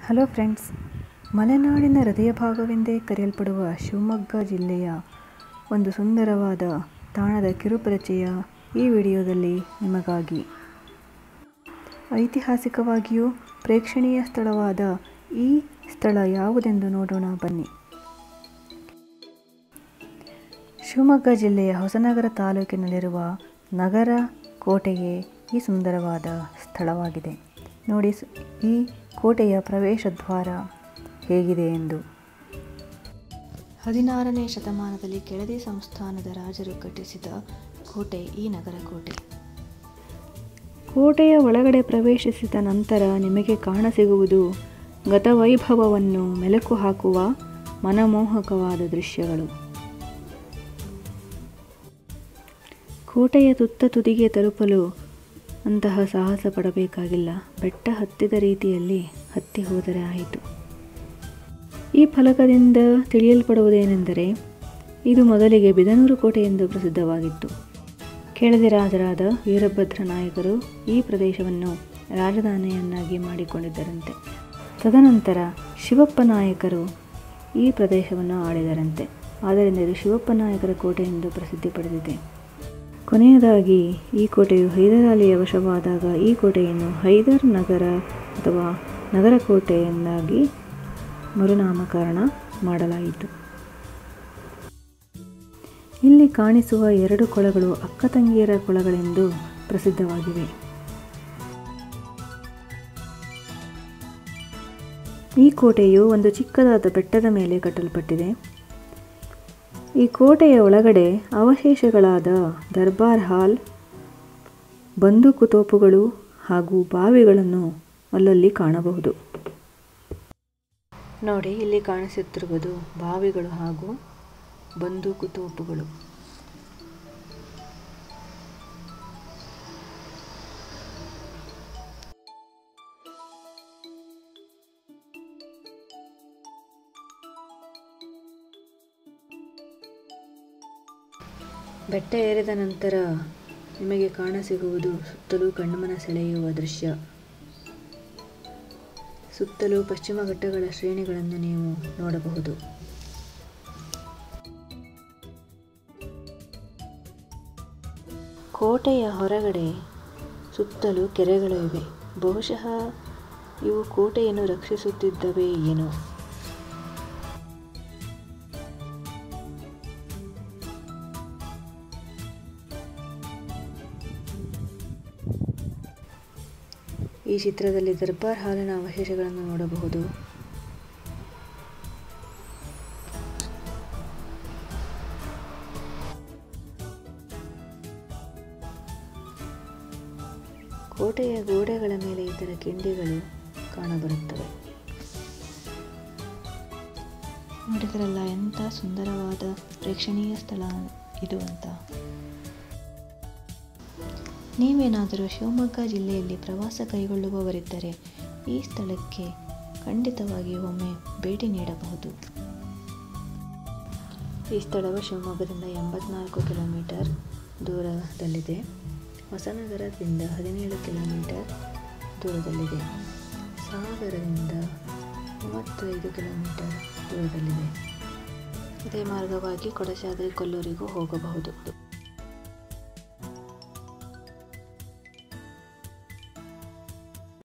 hello friends ಮಲೆನಾಡಿನ ಹೃದಯ ಭಾಗವೆಂದೇ ಕರೆಯಲ್ಪಡುವ ಶಿವಮೊಗ್ಗ ಜಿಲ್ಲೆಯ ಒಂದು ಸುಂದರವಾದ ತಾಣದ ಕಿರುಪರಿಚಯ ಈ ವಿಡಿಯೋದಲ್ಲಿ ನಿಮಗಾಗಿ ಐತಿಹಾಸಿಕವಾಗಿಯೂ ಪ್ರೇಕ್ಷಣೀಯ ಸ್ಥಳವಾದ ಈ ಸ್ಥಳ ಯಾವುದೆಂದು ನೋಡೋಣ ಬನ್ನಿ ಶಿವಮೊಗ್ಗ ಜಿಲ್ಲೆಯ ಹೊಸನಗರ ತಾಲೂಕಿನಲ್ಲಿರುವ ನಗರ ಕೋಟೆಯೇ ಈ ಸುಂದರವಾದ ಸ್ಥಳವಾಗಿದೆ ನೋಡಿ ಸ್- ಈ ಕೋಟೆಯ ಪ್ರವೇಶ ದ್ವಾರ ಹೇಗಿದೆ ಎಂದು ಹದಿನಾರನೇ ಶತಮಾನದಲ್ಲಿ ಕೆಳದಿ ಸಂಸ್ಥಾನದ ರಾಜರು ಕಟ್ಟಿಸಿದ ಕೋಟೆ ಈ ನಗರ ಕೋಟೆ ಕೋಟೆಯ ಒಳಗಡೆ ಪ್ರವೇಶಿಸಿದ ನಂತರ ನಿಮಗೆ ಕಾಣಸಿಗುವುದು ಗತವೈಭವವನ್ನು ಮೆಲುಕು ಹಾಕುವ ಮನಮೋಹಕವಾದ ದೃಶ್ಯಗಳು ಕೋಟೆಯ ತುತ್ತ ತುದಿಗೆ ತಲುಪಲು ಅಂತಹ ಸಾಹಸ ಪಡಬೇಕಾಗಿಲ್ಲ ಬೆಟ್ಟ ಹತ್ತಿದ ರೀತಿಯಲ್ಲಿ ಹತ್ತಿ ಹೋದರೆ ಆಯಿತು ಈ ಫಲಕದಿಂದ ತಿಳಿಯಲ್ಪಡುವುದೇನೆಂದರೆ ಇದು ಮೊದಲಿಗೆ ಬಿದನೂರು ಕೋಟೆ ಎಂದು ಪ್ರಸಿದ್ಧವಾಗಿತ್ತು ಕೆಳದಿ ರಾಜರಾದ ವೀರಭದ್ರ ನಾಯಕರು ಈ ಪ್ರದೇಶವನ್ನು ರಾಜಧಾನಿಯನ್ನಾಗಿ ಮಾಡಿಕೊಂಡಿದ್ದರಂತೆ ತದನಂತರ ಶಿವಪ್ಪ ನಾಯಕರು ಈ ಪ್ರದೇಶವನ್ನು ಆಳಿದರಂತೆ ಆದ್ದರಿಂದ ಇದು ಶಿವಪ್ಪ ನಾಯಕರ ಕೋಟೆ ಎಂದು ಪ್ರಸಿದ್ಧಿ ಪಡೆದಿದೆ ಕೊನೆಯದಾಗಿ ಈ ಕೋಟೆಯು ಹೈದರಾಲಿಯ ವಶವಾದಾಗ ಈ ಕೋಟೆಯನ್ನು ಹೈದರ್ ನಗರ ಅಥವಾ ನಗರ ಕೋಟೆ ಎಂದಾಗಿ ಮರುನಾಮಕರಣ ಮಾಡಲಾಯಿತು ಇಲ್ಲಿ ಕಾಣಿಸುವ ಎರಡು ಕೊಳಗಳು ಅಕ್ಕ ತಂಗಿಯರ ಕೊಳಗಳೆಂದು ಪ್ರಸಿದ್ಧವಾಗಿವೆ ಈ ಕೋಟೆಯು ಒಂದು ಚಿಕ್ಕದಾದ ಬೆಟ್ಟದ ಮೇಲೆ ಕಟ್ಟಲ್ಪಟ್ಟಿದೆ ಈ ಕೋಟೆಯ ಒಳಗಡೆ ಅವಶೇಷಗಳಾದ ದರ್ಬಾರ್ ಹಾಲ್ ಬಂದೂಕು ತೋಪುಗಳು ಹಾಗೂ ಬಾವಿಗಳನ್ನು ಅಲ್ಲಲ್ಲಿ ಕಾಣಬಹುದು ನೋಡಿ ಇಲ್ಲಿ ಕಾಣಿಸುತ್ತಿರುವುದು ಬಾವಿಗಳು ಹಾಗೂ ಬಂದೂಕು ತೋಪುಗಳು ಬೆಟ್ಟ ಏರಿದ ನಂತರ ನಿಮಗೆ ಕಾಣಸಿಗುವುದು ಸುತ್ತಲೂ ಕಣ್ಮನ ಸೆಳೆಯುವ ದೃಶ್ಯ ಸುತ್ತಲೂ ಪಶ್ಚಿಮ ಘಟ್ಟಗಳ ಶ್ರೇಣಿಗಳನ್ನು ನೀವು ನೋಡಬಹುದು ಕೋಟೆಯ ಹೊರಗಡೆ ಸುತ್ತಲೂ ಕೆರೆಗಳು ಇವೆ ಬಹುಶಃ ಇವು ಕೋಟೆಯನ್ನು ರಕ್ಷಿಸುತ್ತಿದ್ದವೇ ಏನೋ ಈ ಚಿತ್ರದಲ್ಲಿ ದರ್ಬಾರ್ ಹಾಲಿನ ಅವಶೇಷಗಳನ್ನು ನೋಡಬಹುದು ಕೋಟೆಯ ಗೋಡೆಗಳ ಮೇಲೆ ಇದರ ಕಿಂಡಿಗಳು ಕಾಣಬರುತ್ತವೆ ನೋಡಿದ್ರಲ್ಲ ಎಂಥ ಸುಂದರವಾದ ಪ್ರೇಕ್ಷಣೀಯ ಸ್ಥಳ ಇದು ಅಂತ ನೀವೇನಾದರೂ ಶಿವಮೊಗ್ಗ ಜಿಲ್ಲೆಯಲ್ಲಿ ಪ್ರವಾಸ ಕೈಗೊಳ್ಳುವವರಿದ್ದರೆ ಈ ಸ್ಥಳಕ್ಕೆ ಖಂಡಿತವಾಗಿ ಒಮ್ಮೆ ಭೇಟಿ ನೀಡಬಹುದು ಈ ಸ್ಥಳವು ಶಿವಮೊಗ್ಗದಿಂದ ಎಂಬತ್ನಾಲ್ಕು ಕಿಲೋಮೀಟರ್ ದೂರದಲ್ಲಿದೆ ಹೊಸನಗರದಿಂದ ಹದಿನೇಳು ಕಿಲೋಮೀಟರ್ ದೂರದಲ್ಲಿದೆ ಸಾಗರದಿಂದ ಮೂವತ್ತೈದು ಕಿಲೋಮೀಟರ್ ದೂರದಲ್ಲಿದೆ ಇದೇ ಮಾರ್ಗವಾಗಿ ಕೊಡಚಾದ್ರಿ ಕೊಲ್ಲೂರಿಗೂ ಹೋಗಬಹುದು